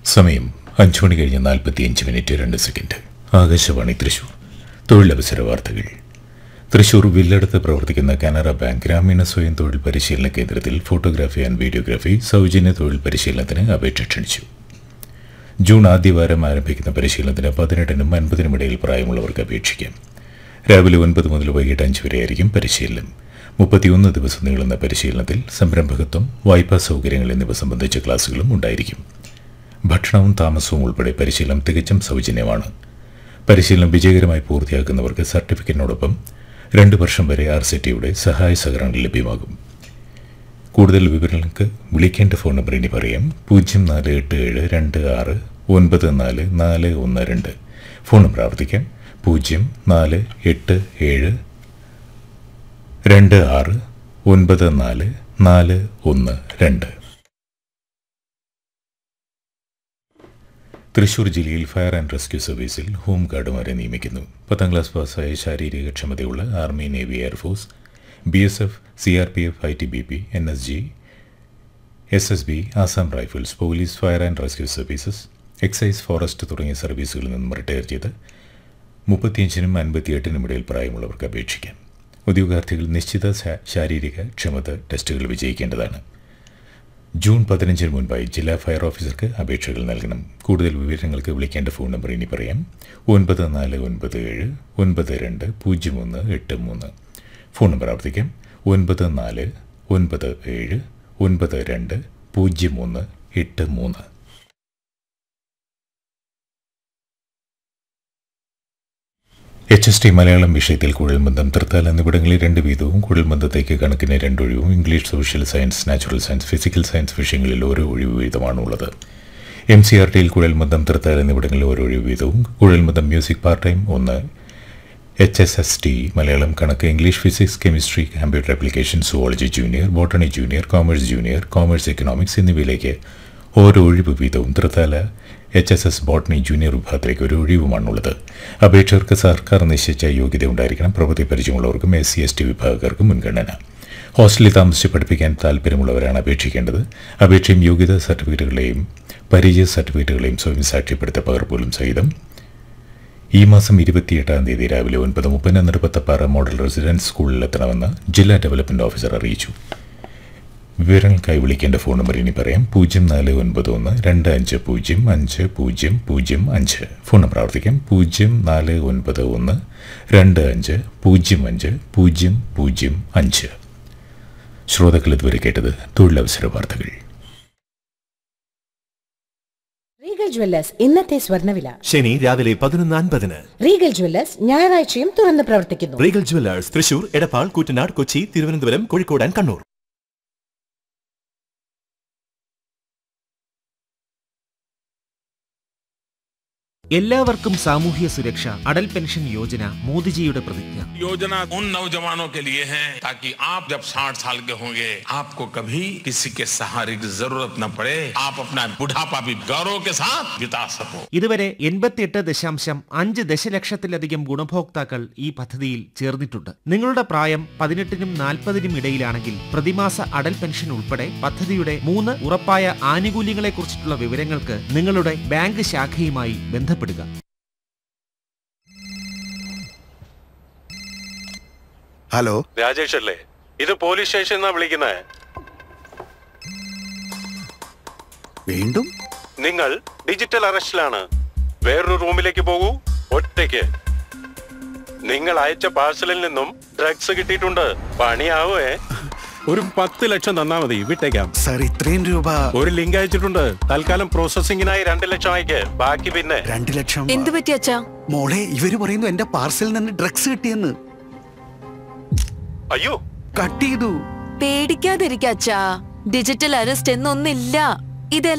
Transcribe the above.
സമയം അഞ്ചു മണി കഴിഞ്ഞ് നാൽപ്പത്തിയഞ്ച് മിനിറ്റ് രണ്ട് സെക്കൻഡ് ആകാശവാണി തൃശൂർ തൊഴിലവസര വാർത്തകൾ തൃശൂർ വില്ലടത്ത് പ്രവർത്തിക്കുന്ന കാനറ ബാങ്ക് ഗ്രാമീണ സ്വയം തൊഴിൽ പരിശീലന കേന്ദ്രത്തിൽ ഫോട്ടോഗ്രാഫി ആൻഡ് വീഡിയോഗ്രാഫി സൗജന്യ തൊഴിൽ പരിശീലനത്തിന് അപേക്ഷ ക്ഷണിച്ചു ജൂൺ ആദ്യവാരം ആരംഭിക്കുന്ന പരിശീലനത്തിന് പതിനെട്ടിനും അൻപതിനും ഇടയിൽ പ്രായമുള്ളവർക്ക് അപേക്ഷിക്കാം രാവിലെ ഒൻപത് മുതൽ വൈകിട്ട് അഞ്ച് വരെയായിരിക്കും പരിശീലനം മുപ്പത്തിയൊന്ന് ദിവസം നീളുന്ന പരിശീലനത്തിൽ സംരംഭകത്വം വായ്പാ സൗകര്യങ്ങൾ എന്നിവ സംബന്ധിച്ച ക്ലാസുകളും ഉണ്ടായിരിക്കും ഭക്ഷണവും താമസവും ഉൾപ്പെടെ പരിശീലനം തികച്ചും സൗജന്യമാണ് പരിശീലനം വിജയകരമായി പൂർത്തിയാക്കുന്നവർക്ക് സർട്ടിഫിക്കറ്റിനോടൊപ്പം രണ്ട് വർഷം വരെ ആർ സി ടിയുടെ സഹായ സഹകരണങ്ങൾ ലഭ്യമാകും കൂടുതൽ വിവരങ്ങൾക്ക് വിളിക്കേണ്ട ഫോൺ നമ്പർ ഇനി പറയാം പൂജ്യം നാല് എട്ട് ഏഴ് രണ്ട് ആറ് ഒൻപത് നാല് നാല് ഒന്ന് രണ്ട് ഫോൺ നമ്പർ ആവർത്തിക്കാം പൂജ്യം നാല് എട്ട് ഏഴ് രണ്ട് ആറ് ഒൻപത് നാല് നാല് ഒന്ന് രണ്ട് തൃശൂർ ജില്ലയിൽ ഫയർ ആൻഡ് റെസ്ക്യൂ സർവീസിൽ ഹോം ഗാർഡുമാരെ നിയമിക്കുന്നു പത്താം ക്ലാസ് പാസ്സായ ശാരീരിക ക്ഷമതയുള്ള army navy air force B S F C R P F I T B P N S G S S B Assam rifles police fire and rescue services excise forest തുടങ്ങിയ സർവീസുകളിൽ നിന്നും റിട്ടയർ ചെയ്ത് മുപ്പത്തിയഞ്ചിനും അൻപത്തിയെട്ടിനും ഇടയിൽ പ്രായമുള്ളവർക്ക് അപേക്ഷിക്കാം ഉദ്യോഗാർത്ഥികൾ നിശ്ചിത ശാ- ശാരീരിക ക്ഷമത ടെസ്റ്റുകൾ വിജയിക്കേണ്ടതാണ് ജൂൺ പതിനഞ്ചിന് മുൻപായി ജില്ലാ ഫയർ ഓഫീസർക്ക് അപേക്ഷകൾ നൽകണം കൂടുതൽ വിവരങ്ങൾക്ക് വിളിക്കേണ്ട ഫോൺ നമ്പർ ഇനി പറയാം ഒൻപത് നാല് ഒൻപത് ഏഴ് ഒൻപത് രണ്ട് പൂജ്യം ഒന്ന് എട്ട് മൂന്ന് ഫോൺ നമ്പർ ആവർത്തിക്കാം ഒൻപത് നാല് ഒൻപത് ഏഴ് ഒൻപത് രണ്ട് പൂജ്യം ഒന്ന് എട്ട് മൂന്ന് എച്ച് എസ് ടി മലയാളം വിഷയത്തിൽ കുഴൽബന്ധം തൃത്താൽ എന്നിവിടങ്ങളിൽ രണ്ട് വീതവും കുഴൽബന്ധത്തേക്ക് കണക്കിന് രണ്ടൊഴിവും English social science natural science physical science വിഷയങ്ങളിൽ ഓരോ ഒഴിവ് വീതമാണുള്ളത് എം സി ആർ ടിയിൽ കുഴൽബന്ധം തൃത്താൽ എന്നിവിടങ്ങളിൽ ഓരോ ഒഴിവ് വീതവും കുഴൽബന്ധം മ്യൂസിക് പാർട്ട് ടൈം ഒന്ന് H S S T Malayalam കണക്ക് English physics chemistry computer application zoology junior botany junior commerce junior commerce economics എന്നിവയിലേക്ക് ഓരോ ഒഴിവ് വീതവും Thrithala H S S botany junior വിഭാഗത്തിലേക്ക് ഒരു ഒഴിവുമാണുള്ളത് അപേക്ഷകർക്ക് സർക്കാർ നിശ്ചയിച്ച യോഗ്യത ഉണ്ടായിരിക്കണം പ്രവൃത്തി പരിചയമുള്ളവർക്കും എസ് സി എസ് ടി വിഭാഗക്കാർക്കും മുൻഗണന ഹോസ്റ്റലിൽ താമസിച്ച് പഠിപ്പിക്കാൻ താല്പര്യമുള്ളവരാണ് അപേക്ഷിക്കേണ്ടത് അപേക്ഷയും യോഗ്യതാ സർട്ടിഫിക്കറ്റുകളെയും പരിചയ സർട്ടിഫിക്കറ്റുകളെയും സ്വയം സാക്ഷ്യപ്പെടുത്ത പകർപ്പുകളും സഹിതം ഈ മാസം ഇരുപത്തിയെട്ടാം തീയതി രാവിലെ ഒൻപത് മുപ്പതിന് നെടുപ്പത്തപ്പാറ മോഡൽ റെസിഡൻസ് സ്കൂളിലെത്തണമെന്ന് ജില്ലാ ഡെവലപ്മെന്റ് ഓഫീസർ അറിയിച്ചു വിവരങ്ങൾക്കായി വിളിക്കേണ്ട ഫോൺ നമ്പർ ഇനി പറയാം പൂജ്യം നാല് ഒൻപത് ഒന്ന് രണ്ട് അഞ്ച് പൂജ്യം അഞ്ച് പൂജ്യം പൂജ്യം അഞ്ച് ഫോൺ നമ്പർ ആവർത്തിക്കാം പൂജ്യം നാല് ഒൻപത് ഒന്ന് രണ്ട് അഞ്ച് പൂജ്യം അഞ്ച് പൂജ്യം പൂജ്യം അഞ്ച് ശ്രോതാക്കൾ ഇതുവരെ കേട്ടത് തൊഴിലവസര വാർത്തകൾ റീഗൽ ജ്വല്ലേഴ്സ് ഇന്നത്തെ സ്വർണ്ണവില ശനി രാവിലെ പതിനൊന്ന് അൻപതിന് റീഗൽ ജ്വല്ലേഴ്സ് ഞായറാഴ്ചയും തുറന്ന് പ്രവർത്തിക്കുന്നു Regal jewellers Thrissur Edappal Koottanad Kochi Thiruvananthapuram Kozhikode and Kannur എല്ലാവർക്കും സാമൂഹ്യ സുരക്ഷ അടൽ പെൻഷൻ യോജന മോദിജിയുടെ പ്രതിജ്ഞ योजना उन नौजवानों के लिए है ताकि आप जब 60 साल के होंगे आपको कभी किसी के सहारे की जरूरत न पड़े आप अपना बुढ़ापा भी गौरव के साथ बिता सको ഇതുവരെ എൺപത്തിയെട്ട് ദശാംശം അഞ്ച് ദശലക്ഷത്തിലധികം ഗുണഭോക്താക്കൾ ഈ പദ്ധതിയിൽ ചേർന്നിട്ടുണ്ട് നിങ്ങളുടെ പ്രായം പതിനെട്ടിനും നാൽപ്പതിനും ഇടയിലാണെങ്കിൽ പ്രതിമാസ അടൽ പെൻഷൻ ഉൾപ്പെടെ പദ്ധതിയുടെ മൂന്ന് ഉറപ്പായ ആനുകൂല്യങ്ങളെക്കുറിച്ചിട്ടുള്ള വിവരങ്ങൾക്ക് നിങ്ങളുടെ ബാങ്ക് ശാഖയുമായി ബന്ധപ്പെടുക ഹലോ രാജേഷ് അല്ലേ ഇത് പോലീസ് സ്റ്റേഷൻ എന്നാ വിളിക്കുന്നത് വീണ്ടും നിങ്ങൾ ഡിജിറ്റൽ അറസ്റ്റിലാണ് വേറൊരു റൂമിലേക്ക് പോകൂ ഒറ്റയ്ക്ക് നിങ്ങൾ അയച്ച പാഴ്സലിൽ നിന്നും ഡ്രഗ്സ് കിട്ടിയിട്ടുണ്ട് പണിയാവേ ഒരു പത്ത് ലക്ഷം തന്നാ മതി വിട്ടേക്കാം സാർ ഇത്രയും രൂപ ഒരു ലിങ്ക് അയച്ചിട്ടുണ്ട് തൽക്കാലം പ്രോസസിംഗിനായി രണ്ട് ലക്ഷം അയക്ക് ബാക്കി പിന്നെ രണ്ടു ലക്ഷം എന്തു പറ്റി അച്ഛാ മോളെ ഇവര് പറയുന്നു എന്റെ പാർസലിൽ നിന്ന് ഡ്രഗ്സ് കിട്ടിയെന്ന് അയ്യോ കട്ട് ചെയ്തു പേടിക്കാതിരിക്ക അച്ഛാ ഡിജിറ്റൽ അറസ്റ്റ് എന്നൊന്നില്ല ഇത്